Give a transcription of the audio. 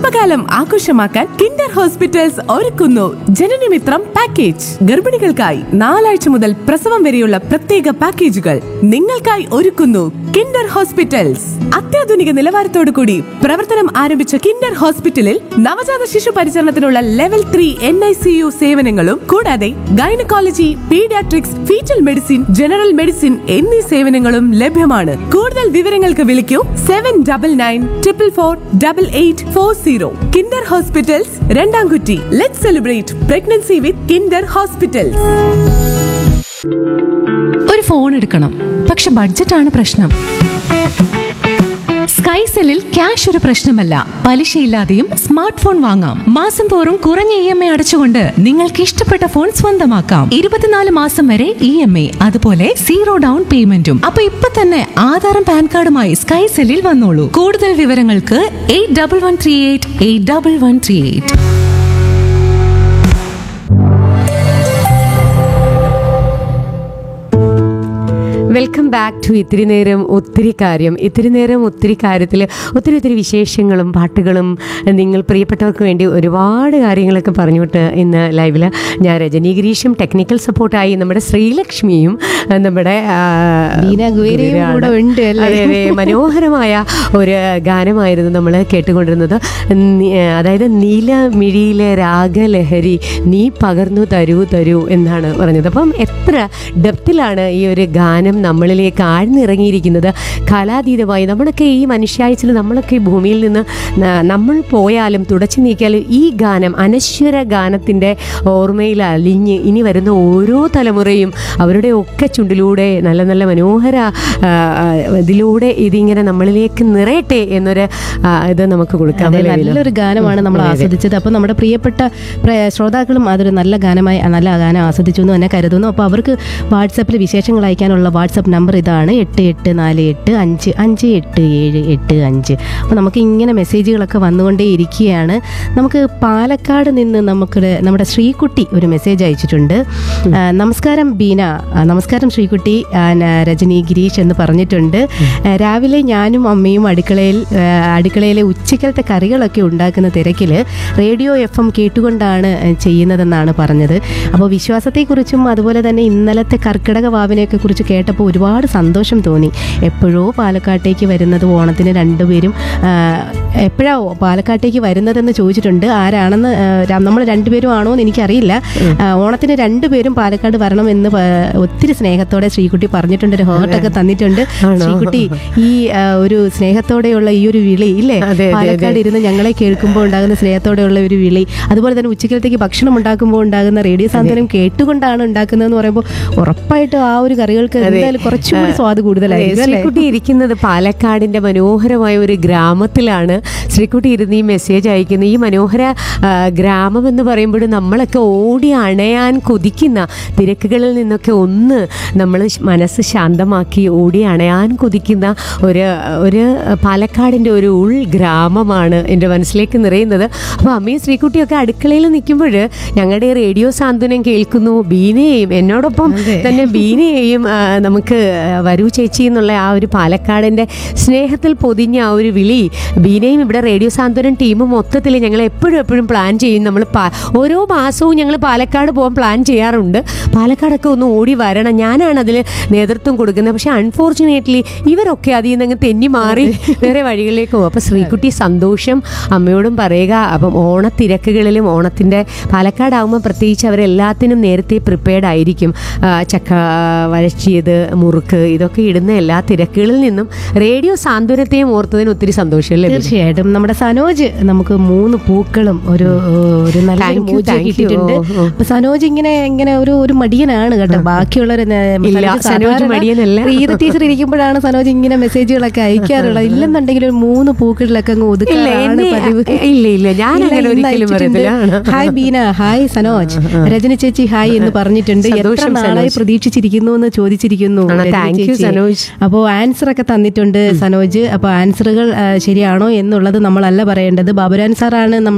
ഗർഭകാലം ആഘോഷമാക്കാൻ Kinder hospitals ഒരുക്കുന്നു ജനനമിത്രം പാക്കേജ് ഗർഭിണികൾക്കായി നാലാഴ്ച മുതൽ പ്രസവം വരെയുള്ള പ്രത്യേക പാക്കേജുകൾ നിങ്ങൾക്കായി ഒരുക്കുന്നു കിൻഡർ ഹോസ്പിറ്റൽസ് അത്യാധുനിക നിലവാരത്തോടു കൂടി പ്രവർത്തനം ആരംഭിച്ച കിൻഡർ ഹോസ്പിറ്റലിൽ നവജാത ശിശു പരിചരണത്തിനുള്ള level three N I C U സേവനങ്ങളും കൂടാതെ gynaecology paediatrics foetal medicine general medicine എന്നീ സേവനങ്ങളും ലഭ്യമാണ് കൂടുതൽ വിവരങ്ങൾക്ക് വിളിക്കൂ seven double nine triple four double eight four zero kinder hospitals രണ്ടാംകുറ്റി let celebrate pregnancy with kinder hospitals ഒരു ഫോൺ എടുക്കണം പക്ഷെ ബഡ്ജറ്റാണ് പ്രശ്നം സ്കൈസെല്ലിൽ ക്യാഷ് ഒരു പ്രശ്നമല്ല പലിശയില്ലാതെയും സ്മാർട്ട് ഫോൺ വാങ്ങാം മാസം തോറും കുറഞ്ഞ ഇ എം ഐ അടച്ചുകൊണ്ട് നിങ്ങൾക്ക് ഇഷ്ടപ്പെട്ട ഫോൺ സ്വന്തമാക്കാം ഇരുപത്തിനാല് മാസം വരെ ഇ എം ഐ അതുപോലെ സീറോ ഡൗൺ പേയ്മെന്റും അപ്പൊ ഇപ്പൊ തന്നെ ആധാറും പാൻ കാർഡുമായി സ്കൈസെല്ലിൽ വന്നോളൂ കൂടുതൽ വിവരങ്ങൾക്ക് eight double one three eight eight double one three eight welcome back to ഇത്തിരി നേരം ഒത്തിരി കാര്യം ഇത്തിരി നേരം ഒത്തിരി കാര്യത്തിൽ ഒത്തിരി ഒത്തിരി വിശേഷങ്ങളും പാട്ടുകളും നിങ്ങൾ പ്രിയപ്പെട്ടവർക്ക് വേണ്ടി ഒരുപാട് കാര്യങ്ങളൊക്കെ പറഞ്ഞുവിട്ട് ഇന്ന് ലൈവിൽ ഞാൻ രജനി ഗിരീഷും ടെക്നിക്കൽ സപ്പോർട്ടായി നമ്മുടെ ശ്രീലക്ഷ്മിയും ആ, നമ്മുടെ ആ, ബീന ഗുവേരയും ഗുരുവാണ്. കൂടെ ഉണ്ട് അല്ലേ? അതെ അതെ മനോഹരമായ ഒരു ഗാനമായിരുന്നു നമ്മൾ കേട്ടുകൊണ്ടിരുന്നത് നി- അതായത് നീലമിഴിയിലെ രാഗലഹരി നീ പകർന്നു തരൂ തരൂ എന്നാണ് പറഞ്ഞത് അപ്പം എത്ര ഡെപ്തിലാണ് ഈ ഒരു ഗാനം നമ്മളിലേക്ക് ആഴ്ന്നിറങ്ങിയിരിക്കുന്നത് കലാതീതമായി നമ്മളൊക്കെ ഈ മനുഷ്യാഴ്ചയിൽ നമ്മളൊക്കെ ഈ ഭൂമിയിൽ നിന്ന് ന- നമ്മൾ പോയാലും തുടച്ചു നീക്കിയാലും ഈ ഗാനം അനശ്വര ഗാനത്തിൻ്റെ ഓർമ്മയിൽ അലിഞ്ഞ് ഇനി വരുന്ന ഓരോ തലമുറയും അവരുടെ ഒക്കെ ചുണ്ടിലൂടെ നല്ല നല്ല മനോഹര ആ, ആ, ഇതിലൂടെ ഇതിങ്ങനെ നമ്മളിലേക്ക് നിറയട്ടെ എന്നൊരു ആ, ഇത് നമുക്ക് കൊടുക്കാം അതെ, അല്ലേ, വിനു? നല്ലൊരു ഗാനമാണ് നമ്മൾ അതെ, അതെ. ആസ്വദിച്ചത് അപ്പോൾ നമ്മുടെ പ്രിയപ്പെട്ട പ്ര- ശ്രോതാക്കളും അതൊരു നല്ല ഗാനമായി നല്ല ഗാനം ആസ്വദിച്ചു എന്ന് തന്നെ കരുതുന്നു അപ്പോൾ അവർക്ക് വാട്സാപ്പിൽ വിശേഷങ്ങൾ അയക്കാനുള്ള വാട്സാപ്പ് നമ്പർ ഇതാണ് എട്ട് എട്ട് നാല് എട്ട് അഞ്ച് അഞ്ച് എട്ട് ഏഴ് എട്ട് അഞ്ച് അപ്പോൾ നമുക്ക് ഇങ്ങനെ മെസ്സേജുകളൊക്കെ വന്നുകൊണ്ടേ ഇരിക്കുകയാണ് നമുക്ക് പാലക്കാട് നിന്ന് നമുക്ക് നമ്മുടെ ശ്രീകുട്ടി ഒരു മെസ്സേജ് അയച്ചിട്ടുണ്ട് ആ, നമസ്കാരം ബീന ആ, നമസ്കാരം ശ്രീകുട്ടി ആ, ന- രജനി ഗിരീഷ് എന്ന് പറഞ്ഞിട്ടുണ്ട് ആ, രാവിലെ ഞാനും അമ്മയും അടുക്കളയിൽ ആ, അടുക്കളയിലെ ഉച്ചക്കലത്തെ കറികളൊക്കെ ഉണ്ടാക്കുന്ന തിരക്കിൽ റേഡിയോ എഫ് എം കേട്ടുകൊണ്ടാണ് ആ, ചെയ്യുന്നതെന്നാണ് പറഞ്ഞത് അപ്പോൾ വിശ്വാസത്തെക്കുറിച്ചും അതുപോലെ തന്നെ ഇന്നലത്തെ കർക്കിടക വാവിനെയൊക്കെ കുറിച്ച് കേട്ടപ്പോൾ ഒരുപാട് സന്തോഷം തോന്നി എപ്പോഴോ പാലക്കാട്ടേക്ക് വരുന്നത് ഓണത്തിന് രണ്ടുപേരും എപ്പോഴാ പാലക്കാട്ടേക്ക് വരുന്നതെന്ന് ചോദിച്ചിട്ടുണ്ട് ആരാണെന്ന് ആ, നമ്മൾ രണ്ടുപേരും ആണോ എന്ന് എനിക്കറിയില്ല ആ, ഓണത്തിന് രണ്ടുപേരും പാലക്കാട് വരണമെന്ന് പ- ഒത്തിരി സ്നേഹത്തോടെ ശ്രീകുട്ടി പറഞ്ഞിട്ടുണ്ട് ഒരു ഹേർട്ടൊക്കെ തന്നിട്ടുണ്ട് ആണോ? ശ്രീകുട്ടി ഈ ആ, ഒരു സ്നേഹത്തോടെയുള്ള ഈ ഒരു വിളി ഇല്ലേ അതെ, അതെ, പാലക്കാട് ഇരുന്ന് ഞങ്ങളെ കേൾക്കുമ്പോൾ ഉണ്ടാകുന്ന സ്നേഹത്തോടെയുള്ള ഒരു വിളി അതുപോലെ തന്നെ ഉച്ചക്കലത്തേക്ക് ഭക്ഷണം ഉണ്ടാക്കുമ്പോൾ ഉണ്ടാകുന്ന റേഡിയോ സാന്ത്വനം കേട്ടുകൊണ്ടാണ് ഉണ്ടാക്കുന്നതെന്ന് പറയുമ്പോൾ ഉറപ്പായിട്ടും ആ ഒരു കറികൾക്ക് എന്തായാലും കുറച്ചുകൂടി സ്വാദ് അതെ, കൂടുതലായിരിക്കും അല്ലേ ശ്രീകുട്ടി ഇരിക്കുന്നത് പാലക്കാടിന്റെ മനോഹരമായ ഒരു ഗ്രാമത്തിലാണ് ശ്രീകുട്ടി ഇരുന്ന് ഈ മെസ്സേജ് അയക്കുന്നത് ഈ മനോഹര ആ, ഗ്രാമം എന്ന് പറയുമ്പോൾ നമ്മളൊക്കെ ഓടി അണയാൻ കൊതിക്കുന്ന തിരക്കുകളിൽ നിന്നൊക്കെ ഒന്ന് നമ്മൾ മനസ്സ് ശാന്തമാക്കി ഓടി അണയാൻ കൊതിക്കുന്ന ഒരു ഒരു പാലക്കാടിൻ്റെ ഒരു ഉൾ ഗ്രാമമാണ് എൻ്റെ മനസ്സിലേക്ക് നിറയുന്നത് അപ്പോൾ അമ്മയും ശ്രീകുട്ടിയൊക്കെ അടുക്കളയിൽ നിൽക്കുമ്പോൾ ഞങ്ങളുടെ ഈ റേഡിയോ സാന്ത്വനം കേൾക്കുന്നു ബീനയെയും എന്നോടൊപ്പം തന്നെ ബീനയെയും ആ, നമുക്ക് വരൂ ചേച്ചി എന്നുള്ള ആ ഒരു പാലക്കാടിൻ്റെ സ്നേഹത്തിൽ പൊതിഞ്ഞ ആ ഒരു വിളി ബീനയും ഇവിടെ റേഡിയോ സാന്ത്വനം ടീമും മൊത്തത്തിൽ ഞങ്ങൾ എപ്പോഴും എപ്പോഴും പ്ലാൻ ചെയ്യും നമ്മൾ പാ- ഓരോ മാസവും ഞങ്ങൾ പാലക്കാട് പോകാൻ പ്ലാൻ ചെയ്യാറുണ്ട് പാലക്കാടൊക്കെ ഒന്ന് ഓടി വരണം ഞാനാണ് അതിൽ നേതൃത്വം കൊടുക്കുന്നത് പക്ഷേ അൺഫോർച്ചുനേറ്റ്ലി ഇവരൊക്കെ അതിൽ നിന്ന് അങ്ങ് തെന്നി മാറി വേറെ വഴികളിലേക്ക് പോകും അപ്പോൾ ശ്രീകുട്ടി സന്തോഷം അമ്മയോടും പറയുക അപ്പം ഓണത്തിരക്കുകളിലും ഓണത്തിൻ്റെ പാലക്കാടാകുമ്പോൾ പ്രത്യേകിച്ച് അവരെല്ലാത്തിനും നേരത്തെ പ്രിപ്പയർഡ് ആയിരിക്കും ആ, ചക്ക വഴച്ചിയത് മുറുക്ക് ഇതൊക്കെ ഇടുന്ന എല്ലാ തിരക്കുകളിൽ നിന്നും റേഡിയോ സാന്ത്വനത്തെയും ഓർത്തതിന് ഒത്തിരി സന്തോഷമല്ലേ ബിനു? തീർച്ചയായിട്ടും നമ്മുടെ സനോജ് നമുക്ക് മൂന്ന് പൂക്കളും ഒരു ഒരു നല്ല Thank you, thank you. കിട്ടിയിട്ടുണ്ട് ഓ, ഓ. അപ്പൊ സനോജ് ഇങ്ങനെ ഇങ്ങനെ ഒരു ഒരു മടിയനാണ് കേട്ടോ ബാക്കിയുള്ളവർ ഇല്ല, സനോജ് മടിയനല്ല. പ്രീത ടീച്ചർ ഇരിക്കുമ്പോഴാണ് സനോജ് ഇങ്ങനെ മെസ്സേജുകളൊക്കെ അയക്കാറുള്ളത് ഇല്ലെന്നുണ്ടെങ്കിൽ ഒരു മൂന്ന് പൂക്കളിലൊക്കെ അങ്ങ് ഇല്ല ഒതുക്കാറാണ് എന്നെ പതിവ് ഇല്ല ഇല്ല ഞാൻ ഇല്ല, അങ്ങനെ ഇന്ന് ഒരിക്കലും അയച്ചിട്ടുണ്ട്. പറയത്തില്ല ഹായ് ബീന ഹായ് സനോജ് രജനി ചേച്ചി ഹായ് എന്ന് പറഞ്ഞിട്ടുണ്ട് എത്ര സന്തോഷം, നാളായി സനോജ്. പ്രതീക്ഷിച്ചിരിക്കുന്നു എന്ന് ചോദിച്ചിരിക്കുന്നു ആണോ? രജനി Thank you, ചേച്ചി. സനോജ്. അപ്പോൾ ആൻസർ ഒക്കെ തന്നിട്ടുണ്ട് സനോജ് അപ്പോൾ ആൻസറുകൾ ആ, ശരിയാണോ എന്നുള്ളത് നമ്മളല്ല പറയേണ്ടത് ബാബുരാൻ സാറാണ് നമ്മൾ